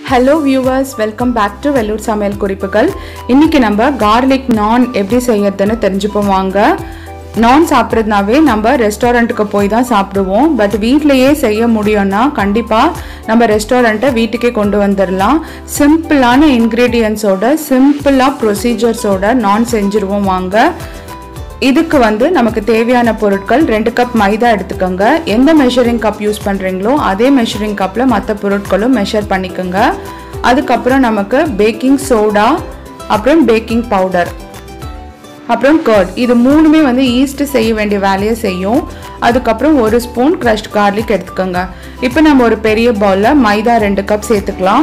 hello viewers welcome back to Vellur சமையல் குறிப்புகள் இன்னைக்கு நம்ம கார்லிக் நான் எப்படி செய்யறதுன்னு தெரிஞ்சுப்போம் வாங்க நான் சாப்பிட்றதுனாவே நம்ம ரெஸ்டாரண்ட்டுக்கு போய் தான் சாப்பிடுவோம் பட் வீட்லேயே செய்ய முடியும்னா கண்டிப்பாக நம்ம ரெஸ்டாரண்ட்டை வீட்டுக்கே கொண்டு வந்துடலாம் சிம்பிளான இன்க்ரீடியன்ஸோட சிம்பிளாக ப்ரொசீஜர்ஸோட நான் செஞ்சுருவோம் வாங்க இதுக்கு வந்து நமக்கு தேவையான பொருட்கள் ரெண்டு கப் மைதா எடுத்துக்கோங்க எந்த மெஷரிங் கப் யூஸ் பண்ணுறீங்களோ அதே மெஷரிங் கப்பில் மற்ற பொருட்களும் மெஷர் பண்ணிக்கோங்க அதுக்கப்புறம் நமக்கு பேக்கிங் சோடா அப்புறம் பேக்கிங் பவுடர் அப்புறம் கர்ட் இது மூணுமே வந்து ஈஸ்ட் செய்ய வேண்டிய வேலையை செய்யும் அதுக்கப்புறம் ஒரு ஸ்பூன் க்ரஷ்ட் கார்லிக் எடுத்துக்கோங்க இப்போ நம்ம ஒரு பெரிய பவுலில் மைதா ரெண்டு கப் சேர்த்துக்கலாம்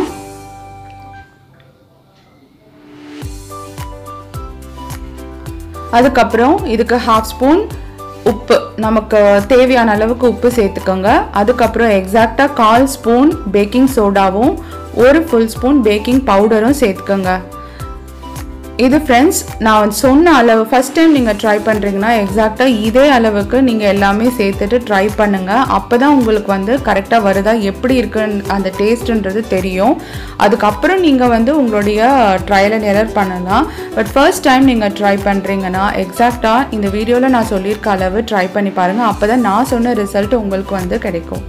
அதுக்கப்புறம் இதுக்கு ஹாஃப் ஸ்பூன் உப்பு நமக்கு தேவையான அளவுக்கு உப்பு சேர்த்துக்கோங்க அதுக்கப்புறம் எக்ஸாக்டாக கால் ஸ்பூன் பேக்கிங் சோடாவும் ஒரு ஃபுல் ஸ்பூன் பேக்கிங் பவுடரும் சேர்த்துக்கோங்க இது ஃப்ரெண்ட்ஸ் நான் சொன்ன அளவு ஃபஸ்ட் டைம் நீங்கள் ட்ரை பண்ணுறீங்கன்னா எக்ஸாக்டாக இதே அளவுக்கு நீங்கள் எல்லாமே சேர்த்துட்டு ட்ரை பண்ணுங்கள் அப்போ தான் உங்களுக்கு வந்து கரெக்டாக வருதா எப்படி இருக்குன்னு அந்த டேஸ்ட்டுன்றது தெரியும் அதுக்கப்புறம் நீங்கள் வந்து உங்களுடைய ட்ரையல் அண்ட் எரர் பண்ணலாம் பட் ஃபர்ஸ்ட் டைம் நீங்கள் ட்ரை பண்ணுறீங்கன்னா எக்ஸாக்டாக இந்த வீடியோவில் நான் சொல்லியிருக்க அளவு ட்ரை பண்ணி பாருங்கள் அப்போ தான் நான் சொன்ன ரிசல்ட் உங்களுக்கு வந்து கிடைக்கும்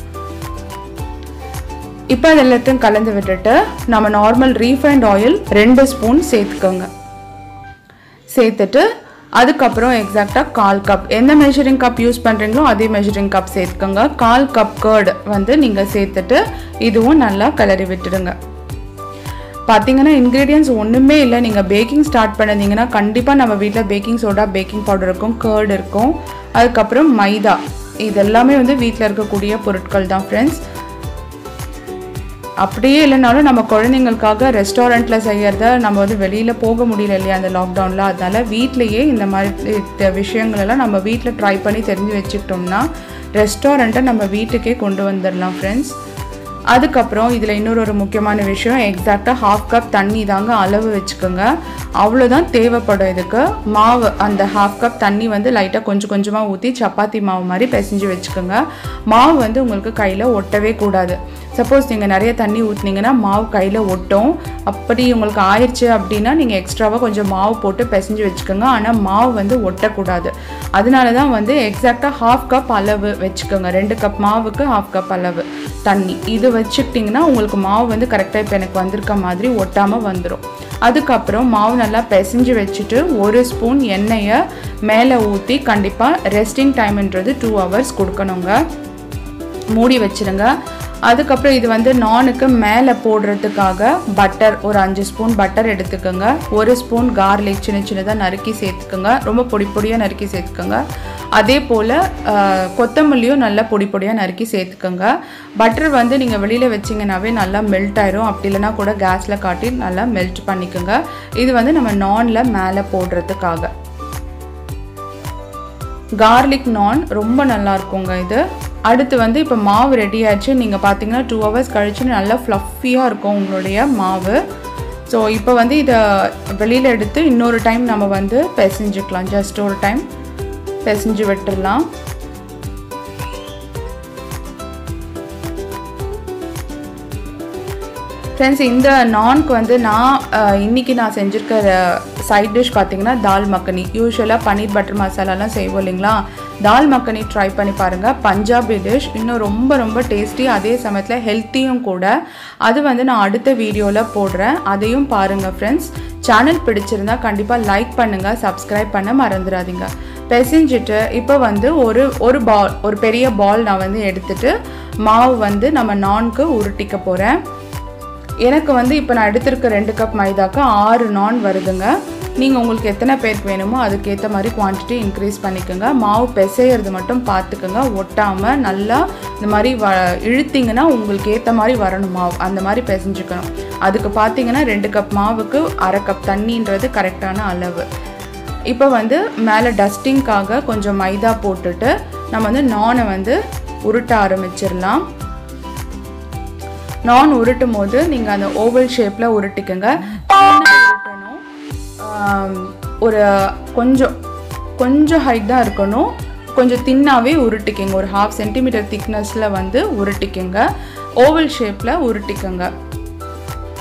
இப்போ அது எல்லாத்தையும் கலந்து விட்டுட்டு நம்ம நார்மல் ரீஃபைண்ட் ஆயில் ரெண்டு ஸ்பூன் சேர்த்துக்கோங்க சேர்த்துட்டு அதுக்கப்புறம் எக்ஸாக்டாக கால் கப் எந்த மெஷரிங் கப் யூஸ் பண்ணுறீங்களோ அதே மெஷரிங் கப் சேர்த்துக்கோங்க கால் கப் கர்டு வந்து நீங்கள் சேர்த்துட்டு இதுவும் நல்லா கிளறி விட்டுடுங்க பார்த்தீங்கன்னா இன்க்ரீடியன்ஸ் ஒன்றுமே இல்லை நீங்கள் பேக்கிங் ஸ்டார்ட் பண்ணிருந்தீங்கன்னா கண்டிப்பாக நம்ம வீட்டில் பேக்கிங் சோடா பேக்கிங் பவுடர் இருக்கும் கர்டு இருக்கும் அதுக்கப்புறம் மைதா இது எல்லாமே வந்து வீட்டில் இருக்கக்கூடிய பொருட்கள் தான் ஃப்ரெண்ட்ஸ் அப்படியே இல்லைனாலும் நம்ம குழந்தைங்களுக்காக ரெஸ்டாரண்ட்டில் செய்கிறத நம்ம வந்து வெளியில் போக முடியல இல்லையா அந்த லாக்டவுனில் அதனால வீட்லேயே இந்த மாதிரி விஷயங்களெல்லாம் நம்ம வீட்டில் ட்ரை பண்ணி தெரிஞ்சு வச்சுக்கிட்டோம்னா ரெஸ்டாரண்ட்டை நம்ம வீட்டுக்கே கொண்டு வந்துடலாம் ஃப்ரெண்ட்ஸ் அதுக்கப்புறம் இதில் இன்னொரு ஒரு முக்கியமான விஷயம் எக்ஸாக்டாக ஹாஃப் கப் தண்ணி தாங்க அளவு வச்சுக்கோங்க அவ்வளோதான் தேவைப்படும் இதுக்கு மாவு அந்த ஹாஃப் கப் தண்ணி வந்து லைட்டாக கொஞ்சம் கொஞ்சமாக ஊற்றி சப்பாத்தி மாவு மாதிரி பிசைஞ்சு வச்சுக்கோங்க மாவு வந்து உங்களுக்கு கையில் ஒட்டவே கூடாது சப்போஸ் நீங்கள் நிறைய தண்ணி ஊற்றுனீங்கன்னா மாவு கையில் ஒட்டும் அப்படி உங்களுக்கு ஆயிடுச்சு அப்படின்னா நீங்கள் எக்ஸ்ட்ராவாக கொஞ்சம் மாவு போட்டு பிசைஞ்சு வச்சுக்கோங்க ஆனால் மாவு வந்து ஒட்டக்கூடாது அதனால தான் வந்து எக்ஸாக்டாக ஹாஃப் கப் அளவு வச்சுக்கோங்க ரெண்டு கப் மாவுக்கு ஹாஃப் கப் அளவு தண்ணி இது வச்சுக்கிட்டிங்கன்னா உங்களுக்கு மாவு வந்து கரெக்டாக இப்போ எனக்கு வந்திருக்க மாதிரி ஒட்டாமல் வந்துடும் அதுக்கப்புறம் மாவு நல்லா பிசைஞ்சு வச்சுட்டு ஒரு ஸ்பூன் எண்ணெயை மேலே ஊற்றி கண்டிப்பாக ரெஸ்டிங் டைம்ன்றது டூ ஹவர்ஸ் கொடுக்கணுங்க மூடி வச்சுருங்க அதுக்கப்புறம் இது வந்து நானுக்கு மேலே போடுறதுக்காக பட்டர் ஒரு அஞ்சு ஸ்பூன் பட்டர் எடுத்துக்கோங்க ஒரு ஸ்பூன் கார்லிக் சின்ன சின்னதாக நறுக்கி சேர்த்துக்கோங்க ரொம்ப பொடி பொடியாக நறுக்கி சேர்த்துக்கோங்க அதே போல் கொத்தமல்லியும் நல்லா பொடி பொடியாக நறுக்கி சேர்த்துக்கோங்க பட்டர் வந்து நீங்கள் வெளியில் வச்சிங்கனாவே நல்லா மெல்ட் ஆயிரும் அப்படி இல்லைனா கூட கேஸில் காட்டி நல்லா மெல்ட் பண்ணிக்கோங்க இது வந்து நம்ம நானில் மேலே போடுறதுக்காக கார்லிக் நான் ரொம்ப நல்லா இருக்குங்க இது அடுத்து வந்து இப்போ மாவு ரெடி ஆச்சு நீங்கள் பார்த்தீங்கன்னா டூ ஹவர்ஸ் கழிச்சு நல்லா ஃப்ளஃபியாக இருக்கும் உங்களுடைய மாவு ஸோ இப்போ வந்து இதை வெளியில் எடுத்து இன்னொரு டைம் நம்ம வந்து பிசைஞ்சுக்கலாம் ஜஸ்ட் ஒரு டைம் பிசைஞ்சு விட்டுடலாம் ஃப்ரெண்ட்ஸ் இந்த நான்க்கு வந்து நான் இன்றைக்கி நான் செஞ்சுருக்கிற சைட் டிஷ் பார்த்தீங்கன்னா தால் மக்கனி யூஸ்வலாக பன்னீர் பட்டர் மசாலாலாம் செய்வோம் இல்லைங்களா தால் மக்கனி ட்ரை பண்ணி பாருங்கள் பஞ்சாபி டிஷ் இன்னும் ரொம்ப ரொம்ப டேஸ்டி அதே சமயத்தில் ஹெல்த்தியும் கூட அது வந்து நான் அடுத்த வீடியோவில் போடுறேன் அதையும் பாருங்கள் ஃப்ரெண்ட்ஸ் சேனல் பிடிச்சிருந்தா கண்டிப்பாக லைக் பண்ணுங்கள் சப்ஸ்கிரைப் பண்ண மறந்துடாதீங்க பிசைஞ்சிட்டு இப்போ வந்து ஒரு ஒரு பால் ஒரு பெரிய பால் நான் வந்து எடுத்துட்டு மாவு வந்து நம்ம நான்க்கு உருட்டிக்க போகிறேன் எனக்கு வந்து இப்போ நான் எடுத்திருக்க ரெண்டு கப் மைதாக்கு ஆறு நான் வருதுங்க நீங்கள் உங்களுக்கு எத்தனை பேருக்கு வேணுமோ அதுக்கேற்ற மாதிரி குவான்டிட்டி இன்க்ரீஸ் பண்ணிக்கோங்க மாவு பிசையிறது மட்டும் பார்த்துக்கோங்க ஒட்டாமல் நல்லா இந்த மாதிரி வ இழுத்திங்கன்னா உங்களுக்கு ஏற்ற மாதிரி வரணும் மாவு அந்த மாதிரி பிசைஞ்சுக்கணும் அதுக்கு பார்த்தீங்கன்னா ரெண்டு கப் மாவுக்கு அரை கப் தண்ணின்றது கரெக்டான அளவு இப்போ வந்து மேலே டஸ்டிங்க்காக கொஞ்சம் மைதா போட்டுட்டு நம்ம வந்து நானை வந்து உருட்ட ஆரம்பிச்சிடலாம் நான் உருட்டும் போது நீங்கள் அந்த ஓவல் ஷேப்பில் உருட்டிக்கோங்க உருட்டணும் ஒரு கொஞ்சம் கொஞ்சம் ஹைட் தான் இருக்கணும் கொஞ்சம் தின்னாவே உருட்டிக்கங்க ஒரு ஹாஃப் சென்டிமீட்டர் திக்னஸில் வந்து உருட்டிக்கங்க ஓவல் ஷேப்பில் உருட்டிக்கங்க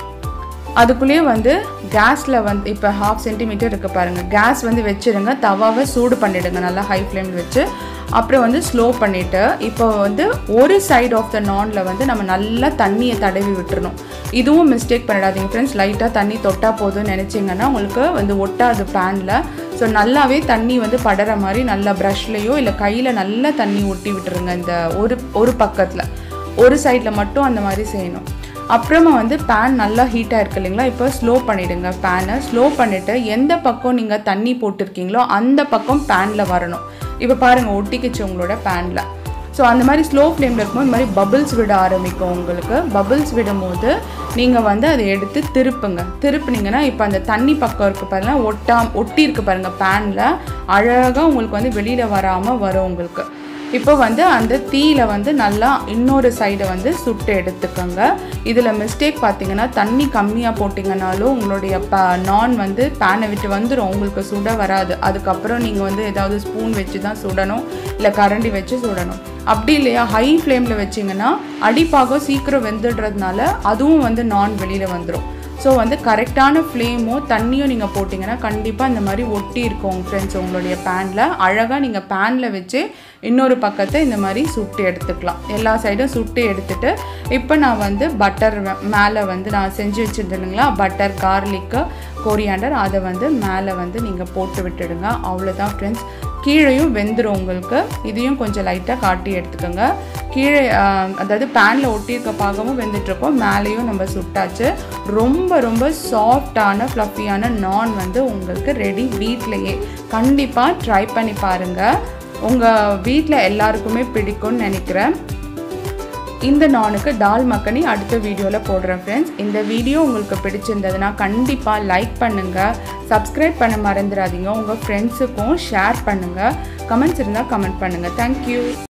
அதுக்குள்ளேயே வந்து கேஸில் வந்து இப்போ ஹாஃப் சென்டிமீட்டர் இருக்குது பாருங்கள் கேஸ் வந்து வச்சுருங்க தவாவை சூடு பண்ணிவிடுங்க நல்லா ஹை ஃப்ளேமில் வச்சு அப்புறம் வந்து ஸ்லோ பண்ணிவிட்டு இப்போ வந்து ஒரு சைடு ஆஃப் த நானில் வந்து நம்ம நல்லா தண்ணியை தடவி விட்டுறணும் இதுவும் மிஸ்டேக் பண்ணிடாதீங்க ஃப்ரெண்ட்ஸ் லைட்டாக தண்ணி தொட்டால் போதும்னு நினச்சிங்கன்னா உங்களுக்கு வந்து ஒட்டாது பேனில் ஸோ நல்லாவே தண்ணி வந்து படுற மாதிரி நல்லா ப்ரஷ்லேயோ இல்லை கையில் நல்லா தண்ணி ஒட்டி விட்டுருங்க இந்த ஒரு ஒரு பக்கத்தில் ஒரு சைடில் மட்டும் அந்த மாதிரி செய்யணும் அப்புறமா வந்து பேன் நல்லா ஹீட்டாக இருக்கு இல்லைங்களா இப்போ ஸ்லோ பண்ணிவிடுங்க பேனை ஸ்லோ பண்ணிவிட்டு எந்த பக்கம் நீங்கள் தண்ணி போட்டிருக்கீங்களோ அந்த பக்கம் பேனில் வரணும் இப்போ பாருங்கள் ஒட்டிக்கிச்சு உங்களோட பேனில் ஸோ அந்த மாதிரி ஸ்லோ ஃப்ளேமில் இருக்கும்போது இந்த மாதிரி பபிள்ஸ் விட ஆரம்பிக்கும் உங்களுக்கு பபிள்ஸ் விடும்போது நீங்கள் வந்து அதை எடுத்து திருப்புங்க திருப்புனீங்கன்னா இப்போ அந்த தண்ணி பக்கம் இருக்குது பாருங்கள் ஒட்டா ஒட்டி இருக்கு பாருங்கள் பேனில் அழகாக உங்களுக்கு வந்து வெளியில் வராமல் வரும் உங்களுக்கு இப்போ வந்து அந்த தீயில வந்து நல்லா இன்னொரு சைடை வந்து சுட்டு எடுத்துக்கோங்க இதில் மிஸ்டேக் பார்த்தீங்கன்னா தண்ணி கம்மியாக போட்டிங்கனாலும் உங்களுடைய ப நான் வந்து பேனை விட்டு வந்துடும் உங்களுக்கு சுட வராது அதுக்கப்புறம் நீங்கள் வந்து ஏதாவது ஸ்பூன் வச்சு தான் சுடணும் இல்லை கரண்டி வச்சு சுடணும் அப்படி இல்லையா ஹை ஃப்ளேமில் வச்சிங்கன்னா அடிப்பாகம் சீக்கிரம் வெந்துடுறதுனால அதுவும் வந்து நான் வெளியில் வந்துடும் ஸோ வந்து கரெக்டான ஃப்ளேமும் தண்ணியும் நீங்கள் போட்டிங்கன்னா கண்டிப்பாக இந்த மாதிரி ஒட்டி இருக்கும் ஃப்ரெண்ட்ஸ் உங்களுடைய பேனில் அழகாக நீங்கள் பேனில் வச்சு இன்னொரு பக்கத்தை இந்த மாதிரி சுட்டு எடுத்துக்கலாம் எல்லா சைடும் சுட்டு எடுத்துட்டு இப்போ நான் வந்து பட்டர் மேலே வந்து நான் செஞ்சு வச்சுருந்தேன் இல்லைங்களா பட்டர் கார்லிக்கு கோரியாண்டர் அதை வந்து மேலே வந்து நீங்கள் போட்டு விட்டுடுங்க அவ்வளோதான் ஃப்ரெண்ட்ஸ் கீழேயும் வெந்துடும் உங்களுக்கு இதையும் கொஞ்சம் லைட்டாக காட்டி எடுத்துக்கோங்க கீழே ஆஹ், அதாவது பேனில் ஒட்டியிருக்க பாகமும் வெந்துட்டுருக்கோம் மேலேயும் நம்ம சுட்டாச்சு ரொம்ப ரொம்ப சாஃப்டான ஃப்ளஃபியான நான் வந்து உங்களுக்கு ரெடி வீட்லேயே கண்டிப்பாக ட்ரை பண்ணி பாருங்கள் உங்கள் வீட்டில் எல்லாருக்குமே பிடிக்கும்னு நினைக்கிறேன் இந்த நானுக்கு தால் மக்கனி அடுத்த வீடியோவில் போடுறேன் ஃப்ரெண்ட்ஸ் இந்த வீடியோ உங்களுக்கு பிடிச்சிருந்ததுன்னா கண்டிப்பாக லைக் பண்ணுங்கள் சப்ஸ்கிரைப் பண்ண மறந்துடாதீங்க உங்கள் ஃப்ரெண்ட்ஸுக்கும் ஷேர் பண்ணுங்கள் கமெண்ட்ஸ் இருந்தால் கமெண்ட் பண்ணுங்கள் தேங்க்யூ